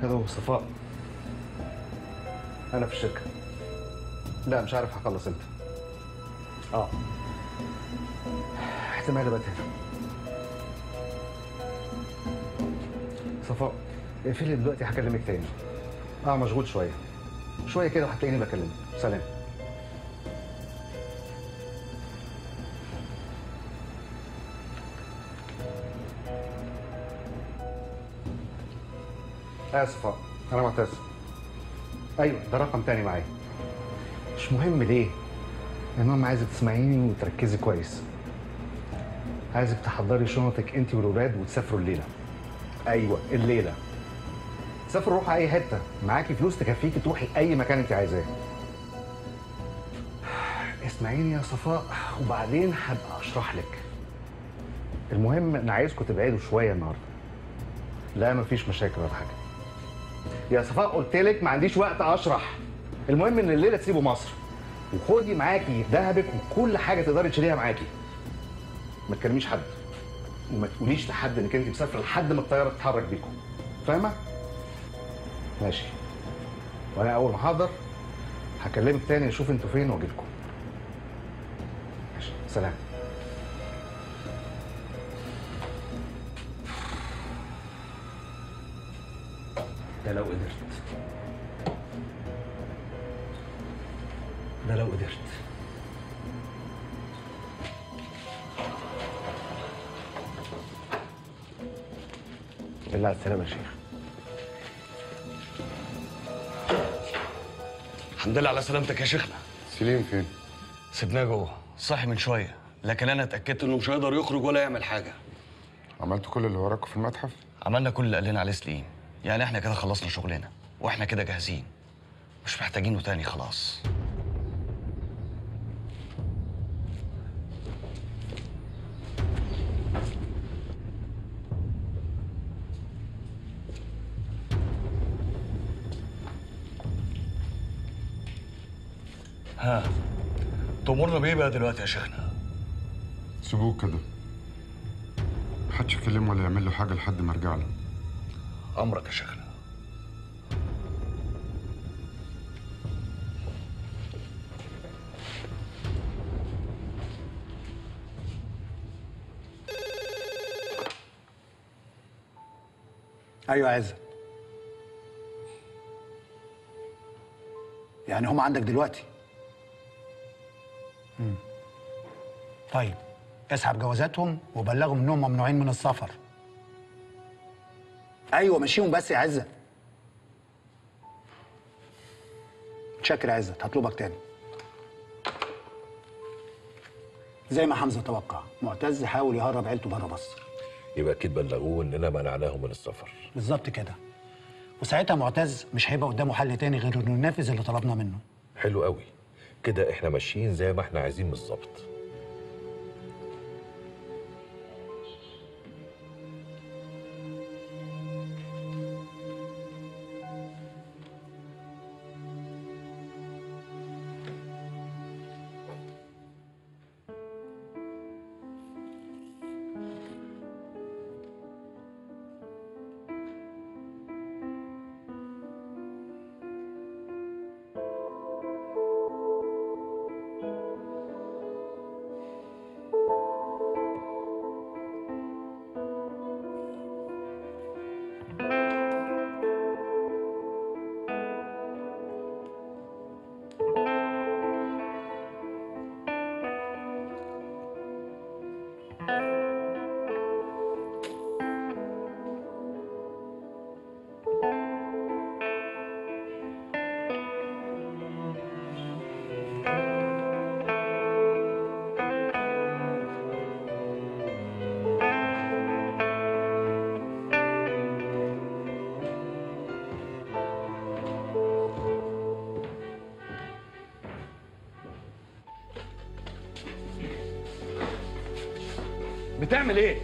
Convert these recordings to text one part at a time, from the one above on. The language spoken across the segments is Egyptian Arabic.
هلو صفاء انا في الشركه لا مش عارف هخلص امتى اه احتمال ابقى هنا صفاء اقفلي دلوقتي هكلمك تاني اه مشغول شويه شويه كده وهتلاقيني بكلمك سلام اسف آه، انا معتز ايوه ده رقم تاني معايا مش مهم ليه المهم عايزك تسمعيني وتركزي كويس عايزك تحضري شنطك انت والولاد وتسافروا الليله ايوه الليله سافروا روحوا اي حته معاكي فلوس تكفيكي تروحي اي مكان انت عايزاه اسمعيني يا صفاء وبعدين هبقى اشرح لك المهم انا عايزكم تبعدوا شويه النهارده لا مفيش مشاكل ولا حاجه يا صفاء قلت لك ما عنديش وقت اشرح المهم ان الليله تسيبوا مصر وخدي معاكي ذهبك وكل حاجه تقدري تشيليها معاكي ما تكلميش حد وما تقوليش لحد انك انت مسافره لحد ما الطياره تتحرك بيكم فاهمه ماشي وانا اول ما احضر هكلمك تاني اشوف انتوا فين واجي لكم ماشي سلام ده لو قدرت ده لو قدرت بالله على السلامة يا شيخ الحمد لله على سلامتك يا شيخنا سليم فين؟ سيبناه جوه صحي من شويه لكن انا اتاكدت انه مش هيقدر يخرج ولا يعمل حاجه عملتوا كل اللي وراكوا في المتحف؟ عملنا كل اللي قال لنا عليه سليم يعني احنا كده خلصنا شغلنا واحنا كده جاهزين مش محتاجينه تاني خلاص ها تأمرنا بإيه بقى دلوقتي يا شيخنا؟ سيبوه كده محدش يكلمه ولا يعمل له حاجة لحد ما ارجع له أمرك يا شيخنا ايوه يا عزت يعني هم عندك دلوقتي مم. طيب اسحب جوازاتهم وبلغهم انهم ممنوعين من السفر ايوه مشيهم بس يا عزت متشكر يا عزت هطلبك تاني زي ما حمزه توقع معتز حاول يهرب عيلته بره مصر يبقى اكيد بلغوه اننا منعناهم من السفر بالظبط كده وساعتها معتز مش هيبقى قدامه حل تاني غير انه ينفذ اللي طلبناه منه حلو قوي كده احنا ماشيين زي ما احنا عايزين بالظبط بتعمل ايه؟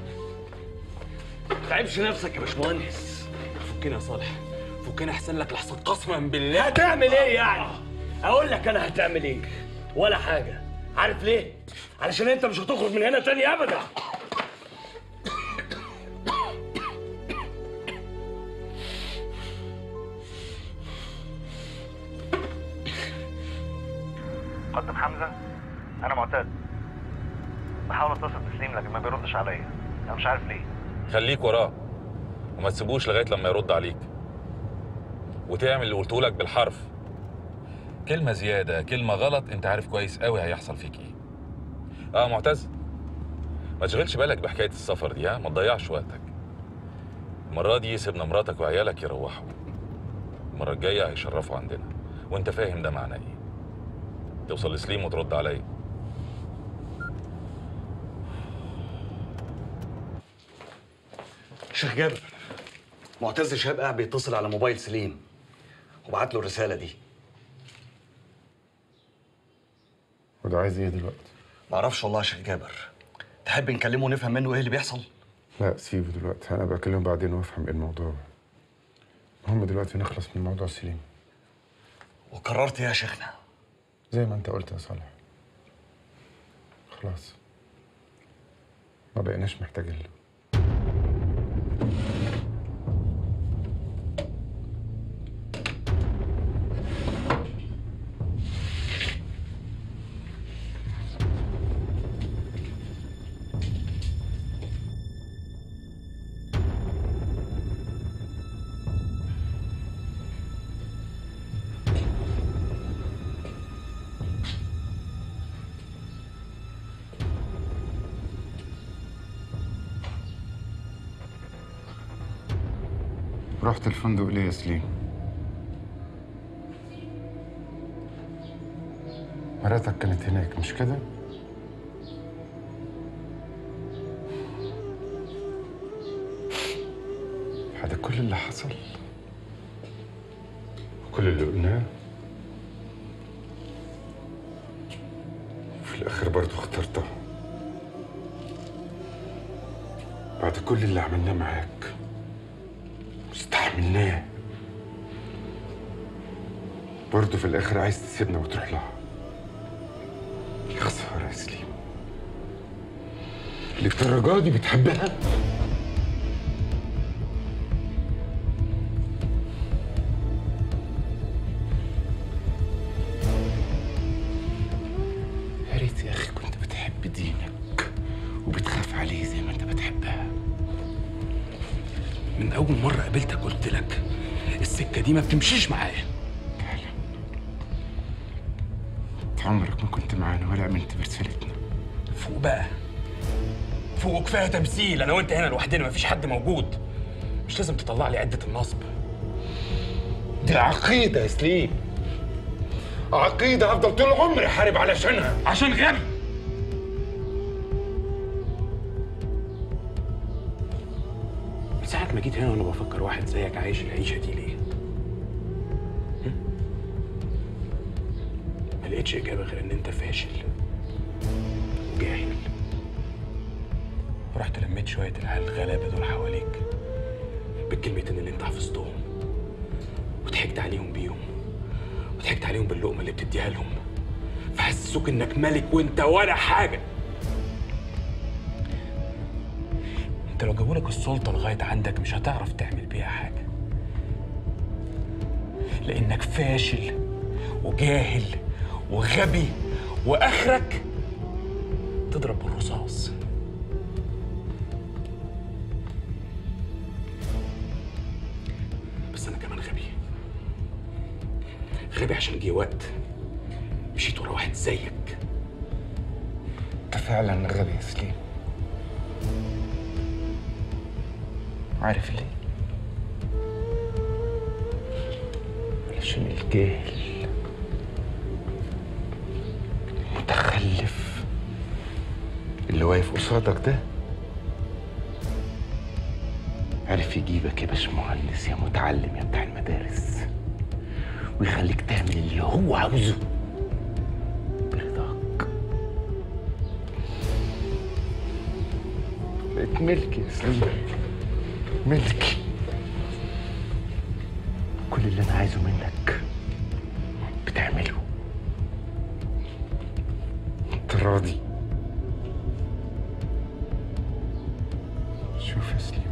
تعبش نفسك يا باشمهندس فكنا يا صالح فكنا احسن لك لحسن قسما بالله هتعمل ايه يعني؟ اقول لك انا هتعمل ايه؟ ولا حاجة عارف ليه؟ علشان انت مش هتخرج من هنا تاني ابدا مقدم حمزه انا معتاد بحاول اتصل بسليم لكن ما بيردش عليا انا مش عارف ليه خليك وراه وما تسيبوش لغايه لما يرد عليك وتعمل اللي قلته لك بالحرف كلمه زياده كلمه غلط انت عارف كويس قوي هيحصل فيك ايه اه معتز ما تشغلش بالك بحكايه السفر دي ها ما تضيعش وقتك المره دي سيبنا مراتك وعيالك يروحوا المره الجايه هيشرفوا عندنا وانت فاهم ده معناه ايه توصل لسليم وترد عليا شيخ جابر معتز شهاب قاعد بيتصل على موبايل سليم وبعت له الرسالة دي وده عايز ايه دلوقتي؟ معرفش والله يا شيخ جابر تحب نكلمه ونفهم منه ايه اللي بيحصل؟ لا سيبه دلوقتي انا بكلمه بعدين وافهم ايه الموضوع المهم دلوقتي نخلص من موضوع سليم وقررت ايه يا شيخنا؟ زي ما انت قلت يا صالح خلاص ما بقيناش محتاجين له رحت الفندق ليه يا سليم؟ مراتك كانت هناك مش كده؟ هذا كل اللي حصل وكل اللي قلناه في الآخر برضه اخترتها بعد كل اللي عملناه معاك استحملناه برضه في الآخر عايز تسيبنا وتروح لها يا خسارة يا سليم للدرجة دي بتحبها؟ يا ريت يا أخي كنت بتحب دينك وبتخاف عليه زي ما أنت بتحبها من اول مره قابلتك قلت لك السكه دي ما بتمشيش معايا أنت عمرك ما كنت معانا ولا آمنت برسالتنا فوق بقى فوق كفايه تمثيل انا وانت هنا لوحدنا مفيش حد موجود مش لازم تطلع لي عده النصب دي عقيدة يا سليم عقيدة هفضل طول عمري حارب علشانها عشان غبي من ساعة ما جيت هنا وانا بفكر واحد زيك عايش العيشة دي ليه؟ هم؟ ما لقيتش إجابة غير إن أنت فاشل وجاهل ورحت لميت شوية العيال الغلابة دول حواليك بالكلمتين اللي أنت حفظتهم وضحكت عليهم بيهم وضحكت عليهم باللقمة اللي بتديها لهم فحسسوك إنك ملك وأنت ولا حاجة انت لو جابولك السلطة لغاية عندك مش هتعرف تعمل بيها حاجة لأنك فاشل وجاهل وغبي وآخرك تضرب بالرصاص بس أنا كمان غبي غبي عشان جه وقت مشيت ورا واحد زيك أنت فعلا غبي يا سليم عارف ليه؟ علشان الجاهل متخلف اللي واقف قصادك ده عرف يجيبك يا باشمهندس يا متعلم يا بتاع المدارس ويخليك تعمل اللي هو عاوزه برضاك بقيت ملكي يا سليم ملكي كل اللي انا عايزه منك بتعمله انت راضي شوف يا سليم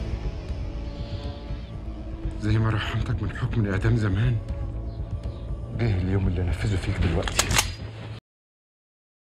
زي ما رحمتك من حكم الاعدام زمان جه اليوم اللي انفذه فيك دلوقتي